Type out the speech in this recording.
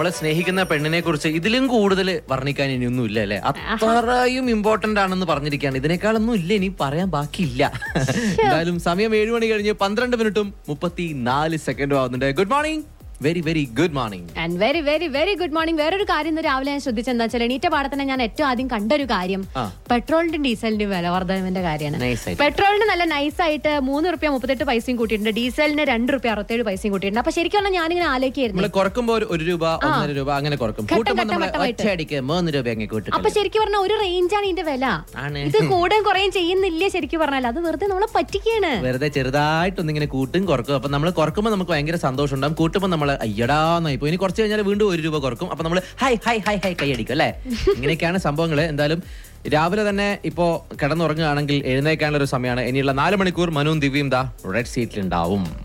നമ്മളെ സ്നേഹിക്കുന്ന പെണ്ണിനെ കുറിച്ച് ഇതിലും കൂടുതൽ വർണ്ണിക്കാൻ ഇനിയൊന്നും ഇല്ല അല്ലെ അത്രയും ഇമ്പോർട്ടന്റ് ആണെന്ന് പറഞ്ഞിരിക്കുകയാണ് ഇതിനേക്കാളൊന്നും ഇല്ല ഇനി പറയാൻ ബാക്കിയില്ല എന്തായാലും സമയം ഏഴ് മണി കഴിഞ്ഞ് പന്ത്രണ്ട് മിനിറ്റും മുപ്പത്തി നാല് സെക്കൻഡും ആവുന്നുണ്ട് good morning very very good morning and very very very good morning വേറൊരു കാര്യം ഇന്ന് രാവിലെ ഞാൻ ശ്രദ്ധിച്ചെന്താ വെച്ചാൽ എണീറ്റ പാടത്തന്നെ ഞാൻ ഏറ്റവും ആദ്യം കണ്ടൊരു കാര്യം ആ. പെട്രോളിന്റെയും ഡീസലിന്റെയും വില വർധനവിന്റെ കാര്യമാണ് Nice ആയിട്ട്. പെട്രോളിന് നല്ല നൈസായിട്ട് മൂന്ന് റുപ്യ മുപ്പത്തെട്ട് പൈസയും കൂട്ടിയിട്ടുണ്ട് ഡീസലിന് രണ്ട് റുപ്യ അറുപത്തേഴ് പൈസയും കൂട്ടിയിട്ടുണ്ട് അപ്പൊ ശരിക്കും പറഞ്ഞാൽ ഞാനിങ്ങനെ ആലോചിക്കായിരുന്നു നമ്മൾ കുറക്കുമ്പോ ഒരു- ഒരു രൂപ ഒന്നര രൂപ അങ്ങനെ കുറക്കും ഘട്ടം കൂട്ടുമ്പോ ഘട്ടം നമ്മൾ ഘട്ടമായിട്ട്. ഒറ്റയടിക്ക് മൂന്ന് രൂപ അങ്ങ് അപ്പൊ കൂട്ടും ശരിക്കും പറഞ്ഞാൽ ഒരു റേഞ്ചാണ് ഇതിന്റെ വില ആണ്. ഇത് കൂടുകയും കുറയും ചെയ്യുന്നില്ല ശരിക്കും പറഞ്ഞാൽ അത് വെറുതെ നമ്മളെ പറ്റിക്കാണ് വെറുതെ ചെറുതായിട്ടൊന്ന് ഇങ്ങനെ കൂട്ടും കുറക്കും അപ്പൊ നമ്മൾ കുറക്കുമ്പോൾ നമുക്ക് ഭയങ്കര സന്തോഷം ഉണ്ടാവും കൂട്ടുമ്പോൾ നമ്മൾ അയ്യടാന്നായി പോയി ഇനി കുറച്ച് കഴിഞ്ഞാൽ വീണ്ടും ഒരു രൂപ കുറക്കും അപ്പൊ നമ്മൾ ഹൈ ഹൈ ഹൈ ഹൈ കൈയടിക്കും അല്ലേ ഇങ്ങനെയൊക്കെയാണ് സംഭവങ്ങൾ എന്തായാലും രാവിലെ തന്നെ ഇപ്പോ കിടന്നുറങ്ങുകയാണെങ്കിൽ എഴുന്നേക്കാനുള്ള ഒരു സമയമാണ് ഇനിയുള്ള നാല് മണിക്കൂർ മനുവും ദിവ്യയും ദാ റെഡ് സീറ്റിൽ ഉണ്ടാവും